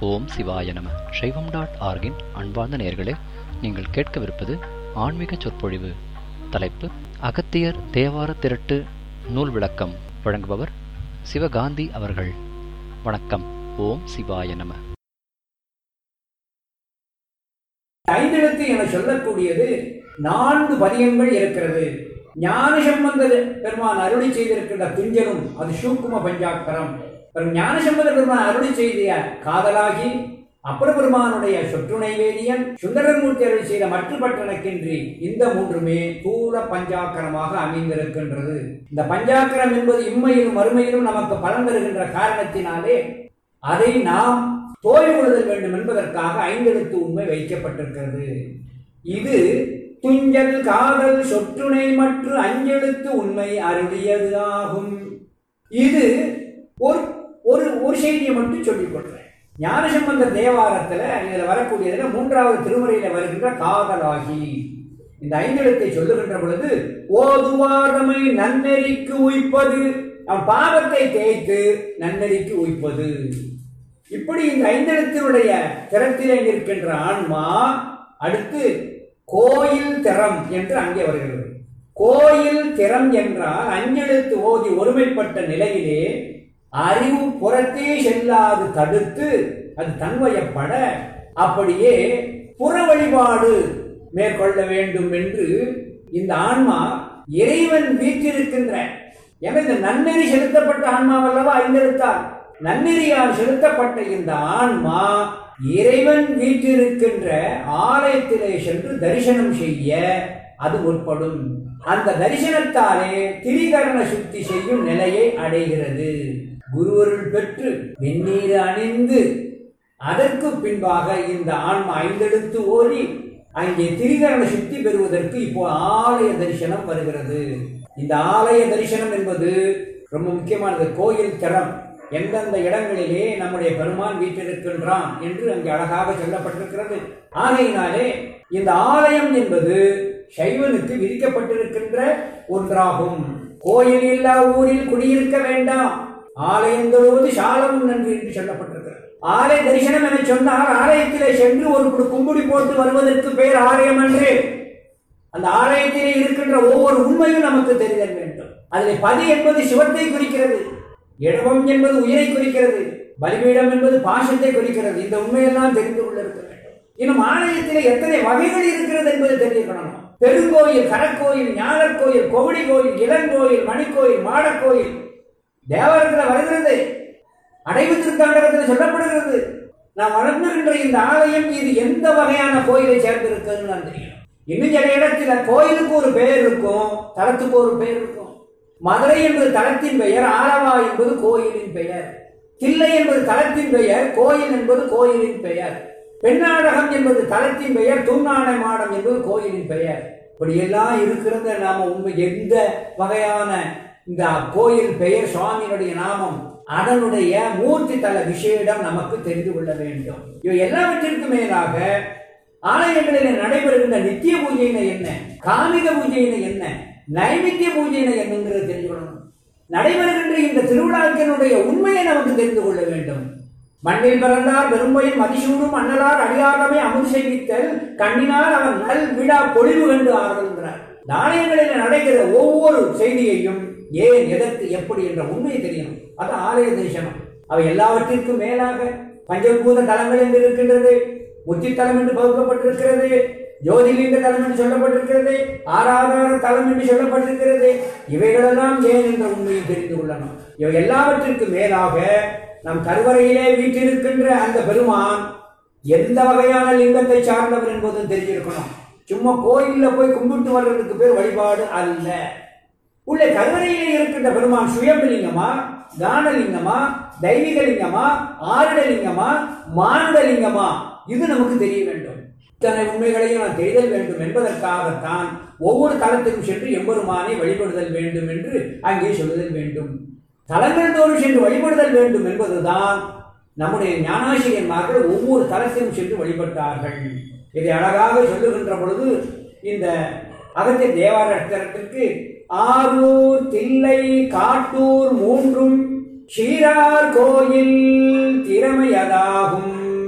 ஓம் சிவாய நம சைவம் டாட் ஆர்கின் அன்பார்ந்த நேயர்களே நீங்கள் கேட்கவிருப்பது ஆன்மீக சொற்பொழிவு தலைப்பு அகத்தியர் தேவார திரட்டு நூல் விளக்கம் வழங்குபவர் சிவகாந்தி அவர்கள் வணக்கம் ஓம் சிவாய நம ஐந்தெழுத்து என சொல்லக்கூடியது நான்கு பதியங்கள் இருக்கிறது ஞான சம்பந்த பெருமான் அருளி செய்திருக்கின்ற துஞ்சலும் அது சூக்கும பஞ்சாக்கரம் பெரும் ஞான சம்பந்த பெருமான் அருளி செய்திய காதலாகி அப்பர பெருமானுடைய சொற்றுணை வேதியன் சுந்தரமூர்த்தி அருள் செய்த மற்ற பட்டணக்கின்றி இந்த மூன்றுமே தூர பஞ்சாக்கரமாக அமைந்திருக்கின்றது இந்த பஞ்சாக்கரம் என்பது இம்மையிலும் மறுமையிலும் நமக்கு பலன் தருகின்ற காரணத்தினாலே அதை நாம் தோய் கொள்ளுதல் வேண்டும் என்பதற்காக ஐந்தெழுத்து உண்மை வைக்கப்பட்டிருக்கிறது இது துஞ்சல் காதல் சொற்றுணை மற்றும் அஞ்செழுத்து உண்மை அருளியது ஆகும் இது ஒரு ஒரு ஒரு செய்தியை மட்டும் சொல்லிக் கொள்றேன் ஞானசம்பந்த தேவாரத்துல இதுல வரக்கூடியதுல மூன்றாவது திருமுறையில வருகின்ற காதலாகி இந்த ஐந்தெழுத்தை சொல்லுகின்ற பொழுது ஓதுவாரமை நன்னெறிக்கு உய்ப்பது அவன் பாவத்தை தேய்த்து நன்னெறிக்கு உய்ப்பது இப்படி இந்த ஐந்தெழுத்தினுடைய திறத்திலே நிற்கின்ற ஆன்மா அடுத்து கோயில் திறம் என்று அங்கே வருகிறது கோயில் திறம் என்றால் அஞ்செழுத்து ஓதி ஒருமைப்பட்ட நிலையிலே அறிவு புறத்தே செல்லாது தடுத்து அது தன்வயப்பட அப்படியே புற வழிபாடு மேற்கொள்ள வேண்டும் என்று இந்த ஆன்மா இறைவன் வீற்றிருக்கின்ற எனது நன்னெறி செலுத்தப்பட்ட ஆன்மாவல்லவா ஐந்தெழுத்தார் நன்னெறியால் செலுத்தப்பட்ட இந்த ஆன்மா இறைவன் வீற்றிருக்கின்ற ஆலயத்திலே சென்று தரிசனம் செய்ய அது உட்படும் அந்த தரிசனத்தாலே திரிகரண சுத்தி செய்யும் நிலையை அடைகிறது குருவருள் பெற்று வெந்நீர் அணிந்து அதற்கு பின்பாக இந்த ஆன்மா ஐந்தெடுத்து ஓடி அங்கே திரிகரண சுத்தி பெறுவதற்கு இப்போ ஆலய தரிசனம் வருகிறது இந்த ஆலய தரிசனம் என்பது ரொம்ப முக்கியமானது கோயில் திறம் எந்தெந்த இடங்களிலே நம்முடைய பெருமான் வீட்டிருக்கின்றான் என்று அங்கே அழகாக சொல்லப்பட்டிருக்கிறது ஆகையினாலே இந்த ஆலயம் என்பது சைவனுக்கு விதிக்கப்பட்டிருக்கின்ற ஒன்றாகும் கோயில் இல்லா ஊரில் குடியிருக்க வேண்டாம் ஆலயங்களோடு சாலமும் நன்றி என்று சொல்லப்பட்டிருக்கிறது ஆலய தரிசனம் என சொன்னால் ஆலயத்திலே சென்று ஒரு கும்புடி போட்டு வருவதற்கு பேர் ஆலயம் என்று அந்த ஆலயத்திலே இருக்கின்ற ஒவ்வொரு உண்மையும் நமக்கு தெரிதல் வேண்டும் அதில் பதி என்பது சிவத்தை குறிக்கிறது இடவம் என்பது உயிரை குறிக்கிறது பலிபீடம் என்பது பாசத்தை குறிக்கிறது இந்த உண்மையெல்லாம் தெரிந்து கொள்ள இருக்க வேண்டும் இன்னும் ஆலயத்திலே எத்தனை வகைகள் இருக்கிறது என்பது தெரிஞ்சுக்கணும் பெருங்கோயில் கடற்கோயில் ஞானர் கோயில் கோவிடி கோயில் இளங்கோயில் மணிக்கோயில் மாடக்கோயில் தேவாரத்தில் வருகிறது அடைவு திருத்தாண்டகத்தில் சொல்லப்படுகிறது நாம் வளர்ந்துகின்ற இந்த ஆலயம் இது எந்த வகையான கோயிலை சேர்ந்திருக்குன்னு நான் தெரியும் இன்னும் சில இடத்துல கோயிலுக்கு ஒரு பெயர் இருக்கும் தலத்துக்கு ஒரு பெயர் இருக்கும் மதுரை என்பது தலத்தின் பெயர் ஆலவா என்பது கோயிலின் பெயர் தில்லை என்பது தலத்தின் பெயர் கோயில் என்பது கோயிலின் பெயர் பெண்ணாடகம் என்பது தலத்தின் பெயர் தூண்ணானை மாடம் என்பது கோயிலின் பெயர் இப்படியெல்லாம் இருக்கிறத நாம உண்மை எந்த வகையான இந்த கோயில் பெயர் சுவாமியினுடைய நாமம் அதனுடைய மூர்த்தி தல விஷயம் நமக்கு தெரிந்து கொள்ள வேண்டும் இவை எல்லாவற்றிற்கும் மேலாக ஆலயங்களில் நடைபெறுகின்ற நித்திய பூஜையின என்ன காமிக பூஜையின என்ன நைமித்திய பூஜையின என்னங்கிறது தெரிஞ்சுக்கணும் நடைபெறுகின்ற இந்த திருவிழாக்களுடைய உண்மையை நமக்கு தெரிந்து கொள்ள வேண்டும் மண்ணில் பிறந்தார் பெரும்பையும் மதிசூடும் அண்ணலார் அடியாரமே அமுது செய்வித்தல் கண்ணினால் அவன் நல் விழா பொழிவு கண்டு ஆறுகிறார் நாணயங்களில் நடக்கிற ஒவ்வொரு செய்தியையும் ஏன் எதற்கு எப்படி என்ற உண்மை தெரியணும் அது ஆலய தரிசனம் அவை எல்லாவற்றிற்கும் மேலாக பஞ்சபூத தலங்கள் என்று இருக்கின்றது முத்தித்தலம் என்று பகுக்கப்பட்டிருக்கிறது ஜோதிலிங்க தலம் என்று சொல்லப்பட்டிருக்கிறது ஆராதார தலம் என்று சொல்லப்பட்டிருக்கிறது இவைகளெல்லாம் ஏன் என்ற உண்மையை தெரிந்து கொள்ளணும் இவை எல்லாவற்றிற்கும் மேலாக நம் கருவறையிலே வீட்டிருக்கின்ற அந்த பெருமான் எந்த வகையான லிங்கத்தை சார்ந்தவர் என்பதும் தெரிஞ்சிருக்கணும் சும்மா கோயில்ல போய் கும்பிட்டு வர்றதுக்கு பேர் வழிபாடு அல்ல உள்ள கருவறையிலே இருக்கின்ற பெருமான் சுயம்பலிங்கமா தானலிங்கமா தெய்வீகலிங்கமா ஆருடலிங்கமா மானுடலிங்கமா இது நமக்கு தெரிய வேண்டும் இத்தனை உண்மைகளையும் நான் தெரிதல் வேண்டும் என்பதற்காகத்தான் ஒவ்வொரு தளத்திலும் சென்று எம்பெருமானை வழிபடுதல் வேண்டும் என்று அங்கே சொல்லுதல் வேண்டும் தலங்கள் தோறும் சென்று வழிபடுதல் வேண்டும் என்பதுதான் நம்முடைய ஞானாசிரியன்மார்கள் ஒவ்வொரு தலத்திலும் சென்று வழிபட்டார்கள் இதை அழகாக சொல்லுகின்ற பொழுது இந்த அகத்திய தேவாரத்திற்கு ஆரூர் தில்லை காட்டூர் மூன்றும் ஷீரார் கோயில் திறமையதாகும்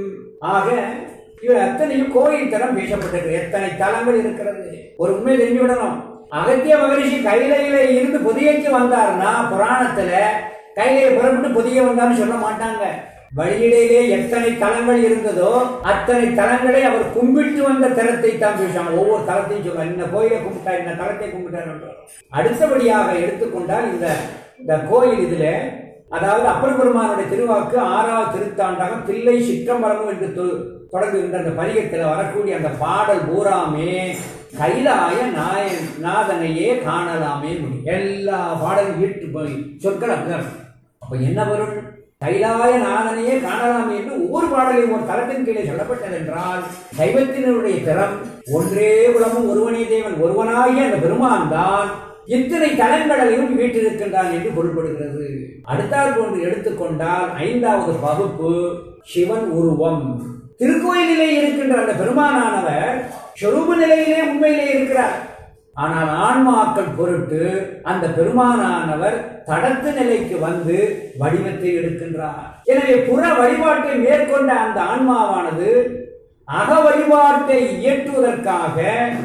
ஆக இவர் அத்தனையும் கோயில் தரம் பேசப்பட்டிருக்கு எத்தனை தலங்கள் இருக்கிறது ஒரு உண்மை தெரிஞ்சு விடணும் அகத்திய மகரிஷி கைலையில இருந்து புதியக்கு வந்தாருன்னா புராணத்துல கைலையை புறப்பட்டு புதிய வந்தான்னு சொல்ல மாட்டாங்க வழியிலேயே எத்தனை தலங்கள் இருந்ததோ அத்தனை தலங்களை அவர் கும்பிட்டு வந்த தலத்தை தான் பேசுவாங்க ஒவ்வொரு தலத்தையும் சொல்லுவாங்க இந்த கோயிலை கும்பிட்டார் இந்த தலத்தை கும்பிட்டார் அடுத்தபடியாக எடுத்துக்கொண்டால் இந்த இந்த கோயில் இதுல அதாவது அப்பர் பெருமானுடைய திருவாக்கு ஆறாவது திருத்தாண்டாக தில்லை சிற்றம்பலமும் என்று தொ- தொடங்குகின்ற அந்த பதிகத்தில் வரக்கூடிய அந்த பாடல் பூராமே கைலாய நாய நாதனையே காணலாமே முடியும் எல்லா பாடலும் ஈட்டு போய் சொற்கள் அப்படிதான் அப்ப என்ன பொருள் கைலாய நாதனையே காணலாம் என்று ஒவ்வொரு பாடலையும் ஒரு தளத்தின் கீழே சொல்லப்பட்டது என்றால் சைவத்தினுடைய திறம் ஒன்றே உலகம் ஒருவனே தேவன் ஒருவனாகிய அந்த பெருமான் தான் இத்தனை தலங்களையும் வீட்டிருக்கின்றான் என்று பொருள்படுகிறது அடுத்தாற் போன்று எடுத்துக்கொண்டால் ஐந்தாவது வகுப்பு சிவன் உருவம் திருக்கோயிலிலே இருக்கின்ற அந்த பெருமானானவர் சொரூப நிலையிலே உண்மையிலே இருக்கிறார் ஆனால் ஆன்மாக்கள் பொருட்டு அந்த பெருமானானவர் தடத்து நிலைக்கு வந்து வடிவத்தை எடுக்கின்றார் எனவே புற வழிபாட்டை மேற்கொண்ட அந்த ஆன்மாவானது அக வழிபாட்டை இயற்றுவதற்காக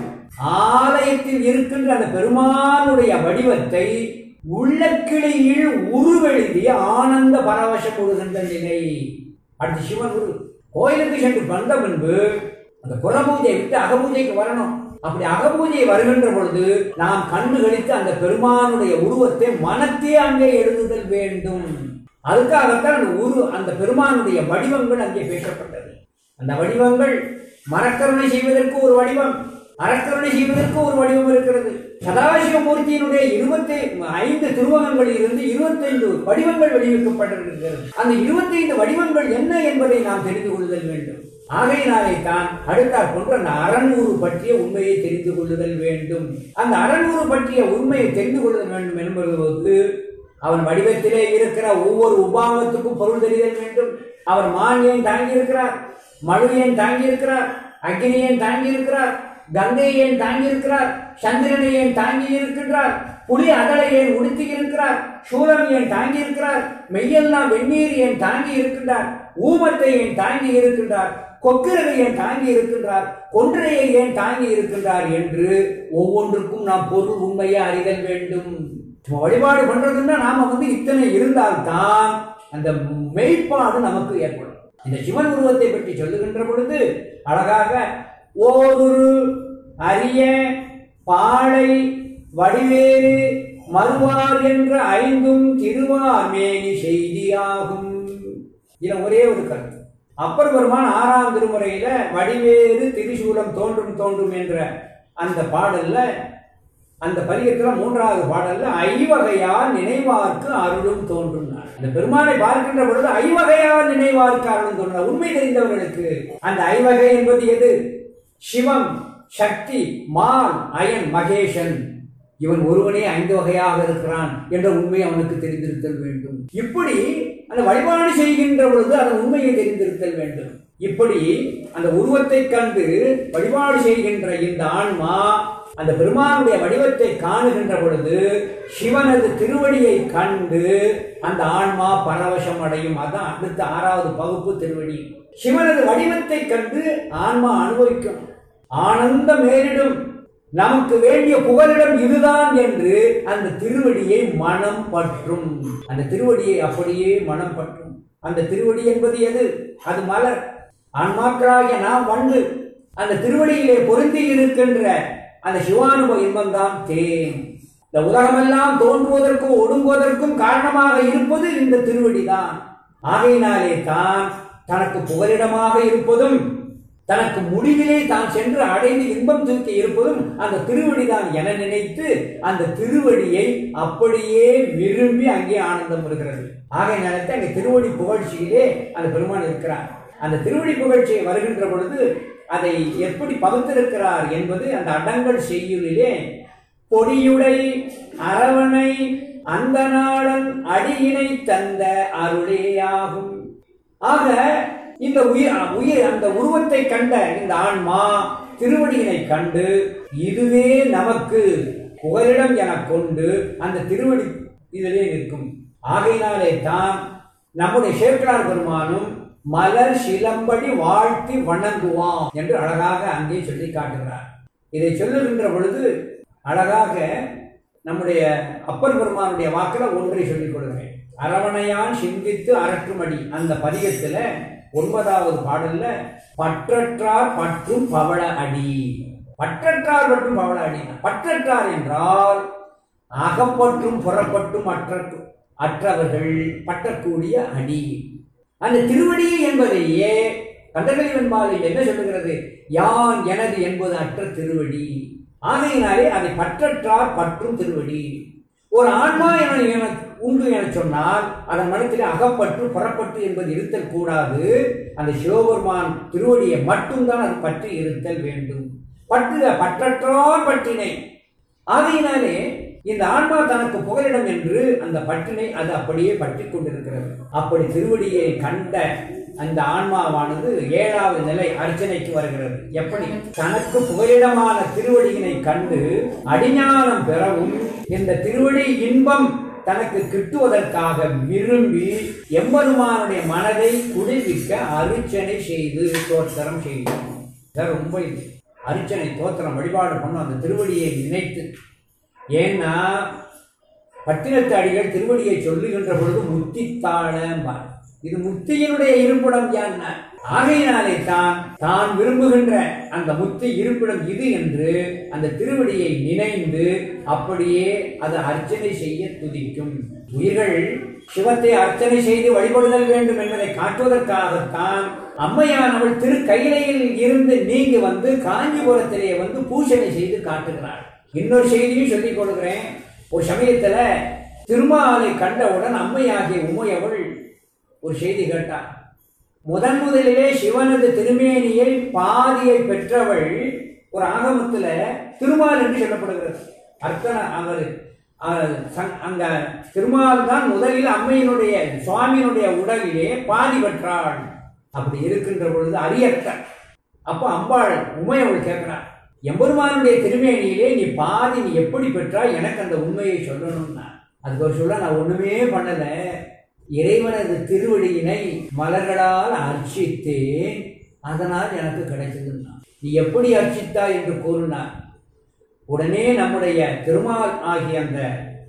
ஆலயத்தில் இருக்கின்ற அந்த பெருமானுடைய வடிவத்தை உள்ளக்கிளியில் உருவெழுதி ஆனந்த பரவசம் கொடுகின்ற நிலை அடுத்து சிவன் குரு கோயிலுக்கு சென்று வந்த பின்பு அந்த புறபூஜை விட்டு அகபூஜைக்கு வரணும் அப்படி அகபூஜை வருகின்ற பொழுது நாம் கண்ணு கழித்து அந்த பெருமானுடைய உருவத்தை மனத்தே அங்கே எழுதுதல் வேண்டும் அதுக்காகத்தான் அந்த உரு அந்த பெருமானுடைய வடிவங்கள் அங்கே பேசப்பட்டது அந்த வடிவங்கள் மரக்கருணை செய்வதற்கு ஒரு வடிவம் அறக்கருணை செய்வதற்கு ஒரு வடிவம் இருக்கிறது சதாசிவமூர்த்தியினுடைய இருபத்தி ஐந்து திருவகங்களில் இருந்து இருபத்தைந்து வடிவங்கள் வடிவமைக்கப்பட்டிருக்கிறது அந்த இருபத்தைந்து வடிவங்கள் என்ன என்பதை நாம் தெரிந்து கொள்ளுதல் வேண்டும் ஆகையினாலே தான் அடுத்தாற் போன்று அந்த அறநூறு பற்றிய உண்மையை தெரிந்து கொள்ளுதல் வேண்டும் அந்த அறநூறு பற்றிய உண்மையை தெரிந்து கொள்ளுதல் வேண்டும் என்பது அவன் வடிவத்திலே இருக்கிற ஒவ்வொரு உபாங்கத்துக்கும் பொருள் தெரிதல் வேண்டும் அவர் மான் ஏன் தாங்கி இருக்கிறார் மழு ஏன் தாங்கி இருக்கிறார் அக்னி ஏன் தாங்கி இருக்கிறார் கங்கை ஏன் தாங்கி இருக்கிறார் சந்திரனை ஏன் தாங்கி இருக்கின்றார் புலி அதலை ஏன் உடுத்தி இருக்கிறார் சூலம் ஏன் தாங்கி இருக்கிறார் மெய்யெல்லாம் வெந்நீர் ஏன் தாங்கி இருக்கின்றார் ஊமத்தை ஏன் தாங்கி இருக்கின்றார் கொக்கிரகை ஏன் தாங்கி இருக்கின்றார் கொன்றையை ஏன் தாங்கி இருக்கின்றார் என்று ஒவ்வொன்றுக்கும் நாம் பொருள் உண்மையை அறிதல் வேண்டும் சும்மா வழிபாடு பண்றதுன்னா நாம வந்து இத்தனை இருந்தால்தான் அந்த மெய்ப்பாடு நமக்கு ஏற்படும் இந்த சிவன் உருவத்தை பற்றி சொல்லுகின்ற பொழுது அழகாக ஓருரு அரிய பாழை வடிவேறு மறுவார் என்ற ஐந்தும் திருவார்மேனி செய்தியாகும் இதுல ஒரே ஒரு கருத்து அப்பர் பெருமான் ஆறாம் திருமுறையில வடிவேறு திரிசூலம் தோன்றும் தோன்றும் என்ற அந்த பாடல்ல அந்த பதிகத்துல மூன்றாவது பாடல்ல ஐவகையால் நினைவார்க்கு அருளும் தோன்றும் அந்த பெருமானை பார்க்கின்ற பொழுது ஐவகையால் நினைவார்க்கு அருளும் தோன்றும் உண்மை தெரிந்தவர்களுக்கு அந்த ஐவகை என்பது எது சிவம் சக்தி மால் அயன் மகேஷன் இவன் ஒருவனே ஐந்து வகையாக இருக்கிறான் என்ற உண்மை அவனுக்கு தெரிந்திருத்தல் வேண்டும் இப்படி அந்த வழிபாடு செய்கின்ற பொழுது அதன் உண்மையை தெரிந்திருத்தல் வேண்டும் இப்படி அந்த உருவத்தை கண்டு வழிபாடு செய்கின்ற இந்த ஆன்மா அந்த பெருமானுடைய வடிவத்தை காணுகின்ற பொழுது சிவனது திருவடியை கண்டு அந்த ஆன்மா பரவசம் அடையும் அதான் அடுத்த ஆறாவது பகுப்பு திருவடி சிவனது வடிவத்தை கண்டு ஆன்மா அனுபவிக்கும் ஆனந்த மேலிடும் நமக்கு வேண்டிய புகலிடம் இதுதான் என்று அந்த திருவடியை மனம் பற்றும் அந்த திருவடியை அப்படியே மனம் பற்றும் அந்த திருவடி என்பது எது அது மலர் ஆன்மாக்களாகிய நாம் வந்து அந்த திருவடியிலே பொருந்தி இருக்கின்ற அந்த சிவானுபவ இன்பம் தான் தேன் இந்த உலகமெல்லாம் தோன்றுவதற்கும் ஒடுங்குவதற்கும் காரணமாக இருப்பது இந்த திருவடி தான் ஆகையினாலே தான் தனக்கு புகலிடமாக இருப்பதும் தனக்கு முடிவிலே தான் சென்று அடைந்து இன்பம் தூக்கி இருப்பதும் அந்த திருவடிதான் என நினைத்து அந்த திருவடியை அப்படியே விரும்பி அங்கே ஆனந்தம் வருகிறது ஆகை நினைத்து அங்கே திருவடி புகழ்ச்சியிலே அந்த பெருமான் இருக்கிறார் அந்த திருவடி புகழ்ச்சியை வருகின்ற பொழுது அதை எப்படி பகுத்திருக்கிறார் என்பது அந்த அடங்கல் செய்யுளிலே பொடியுடை அரவணை அந்த நாளன் அடியினை தந்த அருளேயாகும் ஆக இந்த உயிர் உயிர் அந்த உருவத்தை கண்ட இந்த ஆன்மா திருவடியினை கண்டு இதுவே நமக்கு புகலிடம் என கொண்டு அந்த திருவடி இதிலே நிற்கும் ஆகையினாலே தான் நம்முடைய சேர்க்கலார் பெருமானும் மலர் சிலம்படி வாழ்த்தி வணங்குவான் என்று அழகாக அங்கே சொல்லி காட்டுகிறார் இதை சொல்லுகின்ற பொழுது அழகாக நம்முடைய அப்பர் பெருமானுடைய வாக்கில் ஒன்றை சொல்லிக் கொடுக்கிறேன் அரவணையான் சிந்தித்து அரற்றுமடி அந்த பதிகத்துல ஒன்பதாவது பாடல்ல பற்றற்றார் பற்றும் பவள அடி பற்றற்றார் பற்றும் பவள அடி பற்றற்றார் என்றால் அகப்பற்றும் புறப்பட்டும் அற்ற அற்றவர்கள் பற்றக்கூடிய அடி அந்த திருவடி என்பதையே கந்தகளி வெண்பாலை என்ன சொல்லுகிறது யான் எனது என்பது அற்ற திருவடி ஆகையினாலே அதை பற்றற்றார் பற்றும் திருவடி ஒரு ஆன்மா என எனக்கு உண்டு என சொன்னால் அதன் மனத்திலே அகப்பற்று புறப்பட்டு என்பது இருத்தல் கூடாது அந்த சிவபெருமான் திருவடியை மட்டும்தான் அது பற்றி இருத்தல் வேண்டும் பற்று பற்றற்றார் பற்றினை ஆகையினாலே இந்த ஆன்மா தனக்கு புகலிடம் என்று அந்த பற்றினை அது அப்படியே பற்றி கொண்டிருக்கிறது அப்படி திருவடியை கண்ட அந்த ஆன்மாவானது ஏழாவது நிலை அர்ச்சனைக்கு வருகிறது எப்படி தனக்கு புகலிடமான திருவடியினை கண்டு அடிஞானம் பெறவும் இந்த திருவடி இன்பம் தனக்கு கிட்டுவதற்காக விரும்பி எம்பெருமானுடைய மனதை குடிவிக்க அர்ச்சனை செய்து தோத்திரம் செய்யும் இதான் ரொம்ப இது அர்ச்சனை தோத்திரம் வழிபாடு பண்ணும் அந்த திருவடியை நினைத்து ஏன்னா பட்டினத்து அடிகள் திருவடியை சொல்லுகின்ற பொழுது முத்தித்தாழம்பார் இது முத்தியினுடைய இருப்பிடம் என்ன ஆகையினாலே தான் தான் விரும்புகின்ற அந்த முத்தி இருப்பிடம் இது என்று அந்த திருவடியை நினைந்து அப்படியே அதை அர்ச்சனை செய்ய துதிக்கும் உயிர்கள் சிவத்தை அர்ச்சனை செய்து வழிபடுதல் வேண்டும் என்பதை காட்டுவதற்காகத்தான் அம்மையானவள் திரு கையிலையில் இருந்து நீங்கி வந்து காஞ்சிபுரத்திலே வந்து பூஜனை செய்து காட்டுகிறாள் இன்னொரு செய்தியும் சொல்லிக் கொடுக்கிறேன் ஒரு சமயத்துல திருமாலை கண்டவுடன் அம்மையாகிய உமையவள் ஒரு செய்தி கேட்டார் முதன் முதலிலே சிவனது திருமேனியை பாதியை பெற்றவள் ஒரு ஆகமத்துல திருமால் என்று சொல்லப்படுகிறது அர்த்தன அவர் அவர் சங்- அங்க திருமால் தான் முதலில் அம்மையினுடைய சுவாமியினுடைய உடலிலே பாதி பெற்றாள் அப்படி இருக்கின்ற பொழுது அரியற்ற அப்ப அம்பாள் உமையவள் கேட்கிறாள் எம்பெருமானுடைய திருமேனியிலே நீ பாதி நீ எப்படி பெற்றாய் எனக்கு அந்த உண்மையை சொல்லணும்னா அதுக்கு ஒரு சொல்ல நான் ஒண்ணுமே பண்ணல இறைவனது திருவடியினை மலர்களால் அர்ச்சித்தேன் அதனால் எனக்கு கிடைச்சதுன்னா நீ எப்படி அர்ச்சித்தாய் என்று கூறினார் உடனே நம்முடைய திருமால் ஆகிய அந்த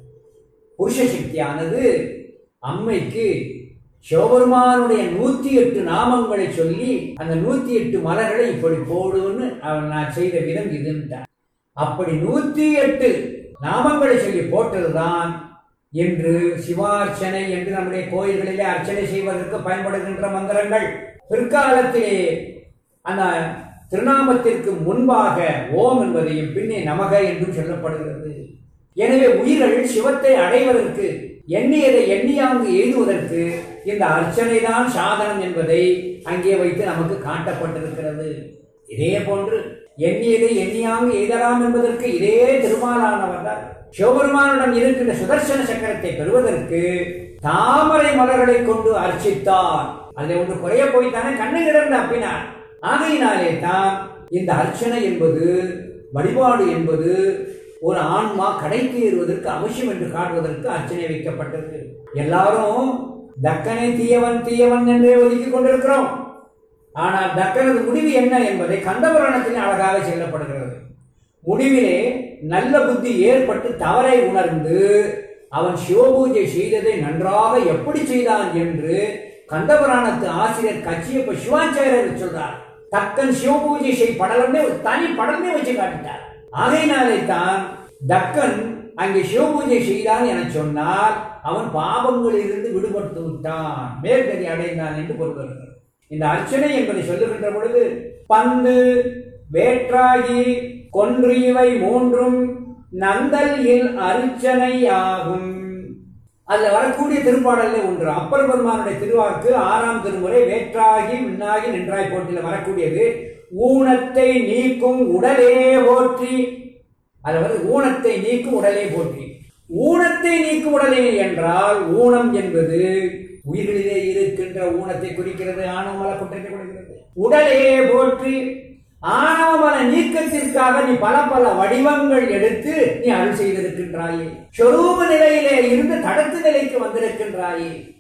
புருஷ சக்தியானது அம்மைக்கு சிவபெருமானுடைய நூத்தி எட்டு நாமங்களை சொல்லி அந்த நூத்தி எட்டு மலர்களை இப்படி போடுன்னு அவன் நான் செய்த விதம் இதுன்ட்டான் அப்படி நூத்தி எட்டு நாமங்களை சொல்லி போட்டதுதான் என்று சிவார்ச்சனை என்று நம்முடைய கோயில்களிலே அர்ச்சனை செய்வதற்கு பயன்படுகின்ற மந்திரங்கள் பிற்காலத்திலே அந்த திருநாமத்திற்கு முன்பாக ஓம் என்பதையும் பின்னே நமக என்றும் சொல்லப்படுகிறது எனவே உயிர்கள் சிவத்தை அடைவதற்கு எண்ணியதை எண்ணியாங்கு எழுதுவதற்கு இந்த அர்ச்சனை தான் சாதனம் என்பதை அங்கே வைத்து நமக்கு காட்டப்பட்டிருக்கிறது இதே போன்று எண்ணியதை எண்ணியாங்கு எய்தலாம் என்பதற்கு இதே திருமாலானவர் தான் சிவபெருமானுடன் இருக்கின்ற சுதர்சன சக்கரத்தை பெறுவதற்கு தாமரை மலர்களை கொண்டு அர்ச்சித்தார் அதில் ஒன்று குறைய போய்த்தானே கண்ணு கிடந்து அப்பினார் ஆகையினாலே தான் இந்த அர்ச்சனை என்பது வழிபாடு என்பது ஒரு ஆன்மா கடைக்கு ஏறுவதற்கு அவசியம் என்று காட்டுவதற்கு அர்ச்சனை வைக்கப்பட்டது எல்லாரும் தக்கனை தீயவன் தீயவன் என்றே ஒதுக்கிக் கொண்டிருக்கிறோம் ஆனால் தக்கனது முடிவு என்ன என்பதை கந்தபுராணத்தில் அழகாக சொல்லப்படுகிறது முடிவிலே நல்ல புத்தி ஏற்பட்டு தவறை உணர்ந்து அவன் சிவபூஜை செய்ததை நன்றாக எப்படி செய்தான் என்று கந்தபுராணத்து ஆசிரியர் கச்சியப்ப சிவாச்சாரியர் சொல்றார் தக்கன் சிவபூஜை செய் படலமே ஒரு தனி படமே வச்சு காட்டிட்டார் ஆகையினாலே தான் தக்கன் அங்கே சிவபூஜை செய்தான் என சொன்னால் அவன் பாவங்களிலிருந்து விடுபட்டு விட்டான் மேற்கதி அடைந்தான் என்று பொருள் வருகிறது இந்த அர்ச்சனை என்பதை சொல்லுகின்ற பொழுது பந்து வேற்றாகி கொன்று இவை மூன்றும் நந்தல் இல் அர்ச்சனையாகும் அதுல வரக்கூடிய திருப்பாடல்ல ஒன்று அப்பர் பெருமானுடைய திருவாக்கு ஆறாம் திருமுறை வேற்றாகி விண்ணாகி நின்றாய் போட்டியில் வரக்கூடியது ஊனத்தை நீக்கும் உடலே போற்றி அதுல வந்து ஊனத்தை நீக்கும் உடலே போற்றி ஊனத்தை நீக்கும் உடலே என்றால் ஊனம் என்பது உயிர்களிலே இருக்கின்ற ஊனத்தை குறிக்கிறது ஆணவமல குற்றத்தை குறிக்கிறது உடலே போற்றி ஆணவமல நீக்கத்திற்காக நீ பல பல வடிவங்கள் எடுத்து நீ அருள் செய்திருக்கின்றாயே சொரூப நிலையிலே இருந்து தடத்து நிலைக்கு வந்திருக்கின்றாயே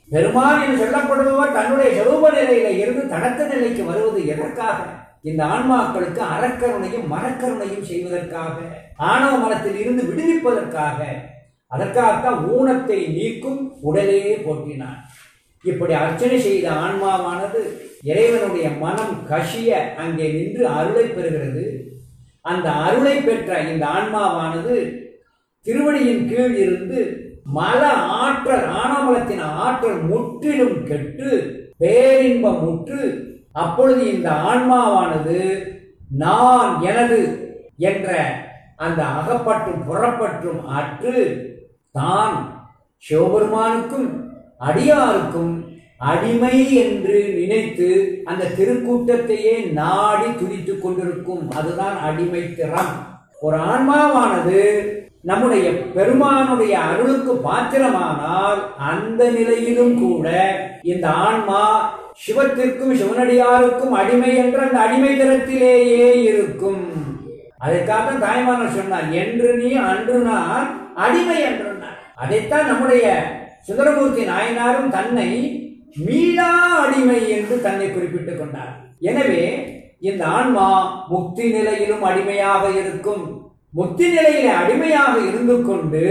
பெருமான் என்று சொல்லப்படுபவர் தன்னுடைய சொரூப நிலையில இருந்து தடத்த நிலைக்கு வருவது எதற்காக இந்த ஆன்மாக்களுக்கு அறக்கருணையும் மரக்கருணையும் செய்வதற்காக ஆணவ மரத்தில் இருந்து விடுவிப்பதற்காக அதற்காகத்தான் ஊனத்தை நீக்கும் உடலே போற்றினார் இப்படி அர்ச்சனை செய்த ஆன்மாவானது இறைவனுடைய மனம் கசிய அங்கே நின்று அருளை பெறுகிறது அந்த அருளை பெற்ற இந்த ஆன்மாவானது திருவடியின் கீழ் இருந்து மல ஆற்றல் ஆணவமலத்தின் ஆற்றல் முற்றிலும் கெட்டு பேரின்பம் முற்று அப்பொழுது இந்த ஆன்மாவானது நான் எனது என்ற அந்த அகப்பற்றும் புறப்பற்றும் அற்று தான் சிவபெருமானுக்கும் அடியாருக்கும் அடிமை என்று நினைத்து அந்த திருக்கூட்டத்தையே நாடி துதித்துக் கொண்டிருக்கும் அதுதான் அடிமை திறம் ஒரு ஆன்மாவானது நம்முடைய பெருமானுடைய அருளுக்கு பாத்திரமானால் அந்த நிலையிலும் கூட இந்த ஆன்மா சிவத்திற்கும் சிவனடியாருக்கும் அடிமை என்ற அந்த அடிமை தரத்திலேயே இருக்கும் அதற்காக தாய்மானர் சொன்னார் என்று நீ அன்று நான் அடிமை என்று நான் அதைத்தான் நம்முடைய சுந்தரமூர்த்தி நாயனாரும் தன்னை மீளா அடிமை என்று தன்னை குறிப்பிட்டுக் கொண்டார் எனவே இந்த ஆன்மா முக்தி நிலையிலும் அடிமையாக இருக்கும் முக்தி நிலையில அடிமையாக இருந்து கொண்டு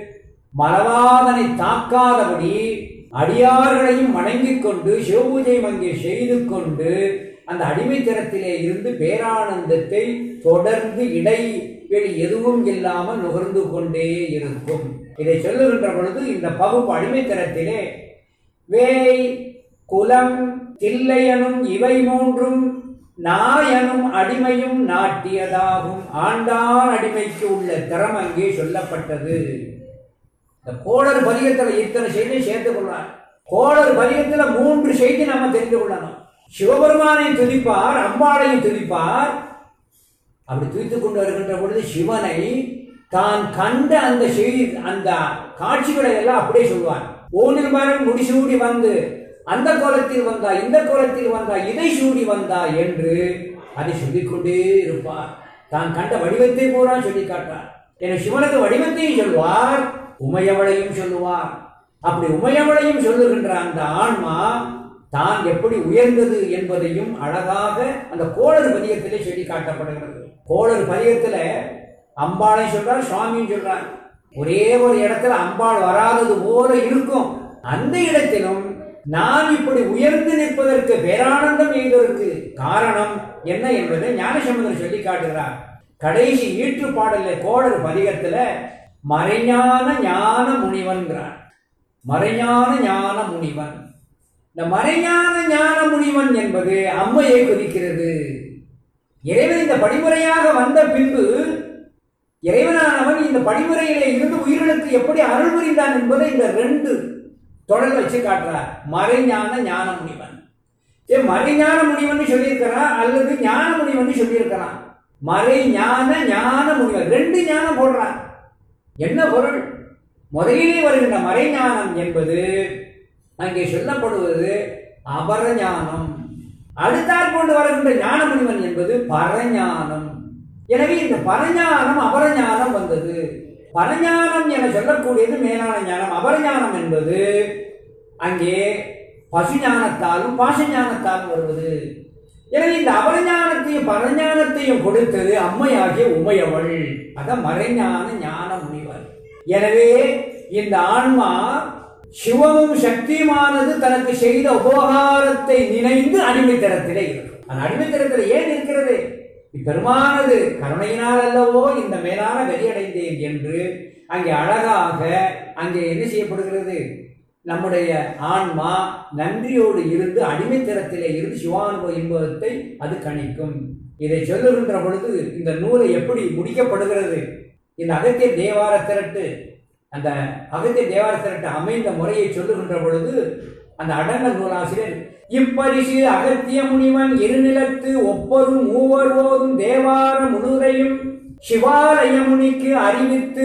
மலவாதனை தாக்காதபடி அடியார்களையும் வணங்கிக் கொண்டு சிவபூஜை அங்கே செய்து கொண்டு அந்த அடிமைத்தனத்திலே இருந்து பேரானந்தத்தை தொடர்ந்து இடைவெளி எதுவும் இல்லாமல் நுகர்ந்து கொண்டே இருக்கும் இதை சொல்லுகின்ற பொழுது இந்த பகுப்பு அடிமைத்தனத்திலே வேய் குலம் தில்லையனும் இவை மூன்றும் நாயனும் அடிமையும் நாட்டியதாகும் ஆண்டான் அடிமைக்கு உள்ள திறம் அங்கே சொல்லப்பட்டது இந்த கோளர் பதிகத்துல இத்தனை செய்தி சேர்த்துக் கொள்ளார் கோளர் பதிகத்துல மூன்று செய்தி நம்ம தெரிந்து கொள்ளணும் சிவபெருமானையும் துதிப்பார் அம்பாளையும் துதிப்பார் அப்படி துதித்துக் கொண்டு வருகின்ற பொழுது சிவனை தான் கண்ட அந்த செய்தி அந்த காட்சிகளை எல்லாம் அப்படியே சொல்வார் ஓனில் மரம் முடிசூடி வந்து அந்த கோலத்தில் வந்தா இந்த கோலத்தில் வந்தா இதை சூடி வந்தா என்று அதை சொல்லிக்கொண்டே இருப்பார் தான் கண்ட வடிவத்தை பூரா சொல்லி காட்டார் என சிவனது வடிவத்தையும் சொல்வார் உமையவளையும் சொல்லுவார் அப்படி உமையவளையும் சொல்லுகின்ற அந்த ஆன்மா தான் எப்படி உயர்ந்தது என்பதையும் அழகாக அந்த கோளர் பதிகத்திலே சொல்லி காட்டப்படுகிறது கோளர் பதிகத்துல அம்பாளை சொல்றார் சுவாமியும் சொல்றார் ஒரே ஒரு இடத்துல அம்பாள் வராதது போல இருக்கும் அந்த இடத்திலும் நான் இப்படி உயர்ந்து நிற்பதற்கு பேரானந்தம் எய்ததற்கு காரணம் என்ன என்பதை ஞானசமுதர் சொல்லி காட்டுகிறார் கடைசி ஈற்று பாடல கோளர் பதிகத்துல மறைஞான ஞான முனிவன்கிறார் மறைஞான ஞான முனிவன் இந்த மறைஞான ஞான முனிவன் என்பது அம்மையை குறிக்கிறது இறைவன் இந்த படிமுறையாக வந்த பின்பு இறைவனானவன் இந்த படிமுறையிலே இருந்து உயிர்களுக்கு எப்படி அருள் புரிந்தான் என்பதை இந்த ரெண்டு தொடர் வச்சு காட்டுறார் மறைஞான ஞான முனிவன் ஏ மறைஞான முனிவன் சொல்லியிருக்கிறான் அல்லது ஞான முனிவன் சொல்லியிருக்கிறான் மறை ஞான ஞான முனிவன் ரெண்டு ஞானம் போடுறான் என்ன பொருள் முதலிலே வருகின்ற மறைஞானம் என்பது அங்கே சொல்லப்படுவது அபரஞானம் அடுத்தாற் கொண்டு வருகின்ற ஞான முனிவன் என்பது பரஞானம் எனவே இந்த பரஞானம் அபரஞானம் வந்தது பரஞானம் என சொல்லக்கூடியது மேலான ஞானம் அபரஞானம் என்பது அங்கே பசுஞானத்தாலும் பாசஞானத்தாலும் வருவது எனவே இந்த அபரஞானத்தையும் பரஞானத்தையும் கொடுத்தது அம்மையாகிய உமையவள் அதான் மறைஞான ஞான முனிவர் எனவே இந்த ஆன்மா சிவமும் சக்தியுமானது தனக்கு செய்த உபகாரத்தை நினைந்து அடிமைத்தனத்திலே இருக்கும் அந்த அடிமைத்தனத்தில் ஏன் இருக்கிறது பெருமானது கருணையினால் அல்லவோ இந்த மேலான வெளியடைந்தேன் என்று அங்கே அழகாக அங்கே என்ன செய்யப்படுகிறது நம்முடைய ஆன்மா நன்றியோடு இருந்து அடிமைத்தனத்திலே இருந்து சிவானுபவ இன்பத்தை அது கணிக்கும் இதை சொல்லுகின்ற பொழுது இந்த நூலை எப்படி முடிக்கப்படுகிறது இந்த அகத்திய தேவார திரட்டு அந்த அகத்திய தேவார திரட்டு அமைந்த முறையை சொல்லுகின்ற பொழுது அந்த அடங்கல் நூலாசிரியர் இப்பரிசு அகத்திய முனிவன் இருநிலத்து ஒப்பரும் மூவர் ஓதும் தேவார முழுதையும் சிவாலய முனிக்கு அறிவித்து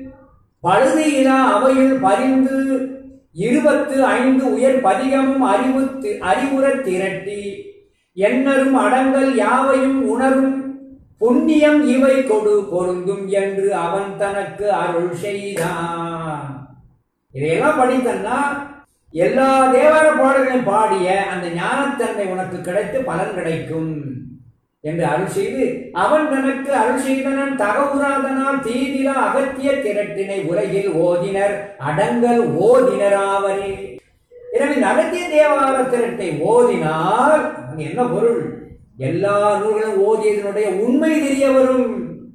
பழுதியிலா அவையில் பரிந்து இருபத்து ஐந்து உயர் பதிகமும் அறிவுத்து அறிவுறத் திரட்டி எண்ணரும் அடங்கல் யாவையும் உணரும் புண்ணியம் இவை கொடு பொருந்தும் என்று அவன் தனக்கு அருள் செய்தான் இதையெல்லாம் படித்தன்னா எல்லா தேவார பாடல்களையும் பாடிய அந்த ஞானத்தன்மை உனக்கு கிடைத்து பலன் கிடைக்கும் என்று அருள் செய்து அவன் தனக்கு அருள் செய்தனன் தகவுராதனால் தீதில அகத்திய திரட்டினை உலகில் ஓதினர் அடங்கல் ஓதினராவரே எனவே இந்த அகத்திய தேவார திரட்டை ஓதினால் அங்க என்ன பொருள் எல்லா நூல்களும் ஓதியதனுடைய உண்மை தெரிய வரும்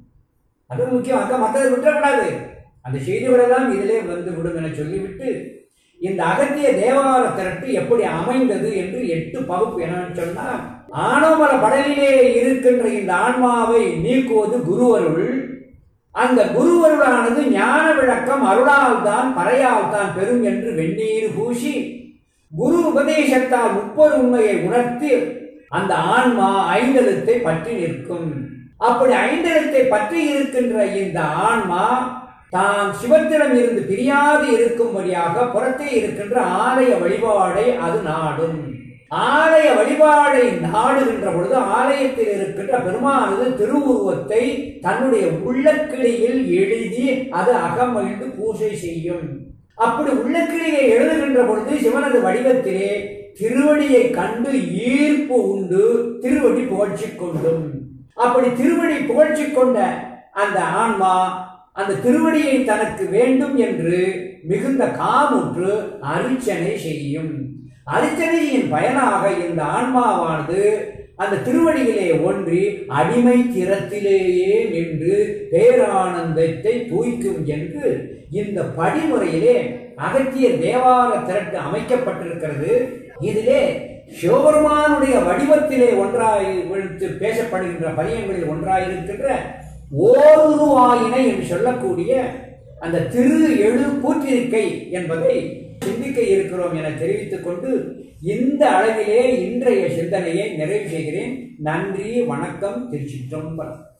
அது முக்கியம் அங்க மற்றதை விட்டுறக்கூடாது அந்த செய்திகளெல்லாம் இதிலே வந்து விடும் என சொல்லிவிட்டு இந்த அகத்திய தேவார திரட்டு எப்படி அமைந்தது என்று எட்டு பகுப்பு என்னன்னு சொன்னா ஆணவமல படலிலே இருக்கின்ற இந்த ஆன்மாவை நீக்குவது குருவருள் அந்த குருவருளானது ஞான விளக்கம் அருளால் தான் பறையால் தான் பெறும் என்று வெந்நீர் பூசி குரு உபதேசத்தால் முப்பொரு உண்மையை உணர்த்தி அந்த ஆன்மா ஐந்தெழுத்தை பற்றி நிற்கும் அப்படி ஐந்தெழுத்தை பற்றி இருக்கின்ற இந்த ஆன்மா தான் சிவத்திடம் இருந்து பிரியாது இருக்கும்படியாக புறத்தே இருக்கின்ற ஆலய வழிபாடை அது நாடும் ஆலய வழிபாடை நாடுகின்ற பொழுது ஆலயத்தில் இருக்கின்ற பெருமானது திருவுருவத்தை தன்னுடைய உள்ளக்கிளியில் எழுதி அது அகமகிழ்ந்து பூஜை செய்யும் அப்படி உள்ளக்கிளியை எழுதுகின்ற பொழுது சிவனது வடிவத்திலே திருவடியை கண்டு ஈர்ப்பு உண்டு திருவடி புகழ்ச்சி கொண்டும் அப்படி திருவடி புகழ்ச்சி கொண்ட அந்த ஆன்மா அந்த திருவடியை தனக்கு வேண்டும் என்று மிகுந்த காமுற்று அரிச்சனை செய்யும் அரிச்சனையின் பயனாக இந்த ஆன்மாவானது அந்த திருவடியிலே ஒன்றி அடிமை திறத்திலேயே நின்று பேரானந்தத்தை தூய்க்கும் என்று இந்த படிமுறையிலே அகத்திய தேவார திரட்டு அமைக்கப்பட்டிருக்கிறது இதிலே சிவபெருமானுடைய வடிவத்திலே ஒன்றாய் விழுத்து பேசப்படுகின்ற பதியங்களில் ஒன்றாயிருக்கின்ற ஓருருவாயினை என்று சொல்லக்கூடிய அந்த திரு எழு கூற்றிருக்கை என்பதை சிந்திக்க இருக்கிறோம் என தெரிவித்துக் கொண்டு இந்த அளவிலே இன்றைய சிந்தனையை நிறைவு செய்கிறேன் நன்றி வணக்கம் திருச்சிற்றம்பலம்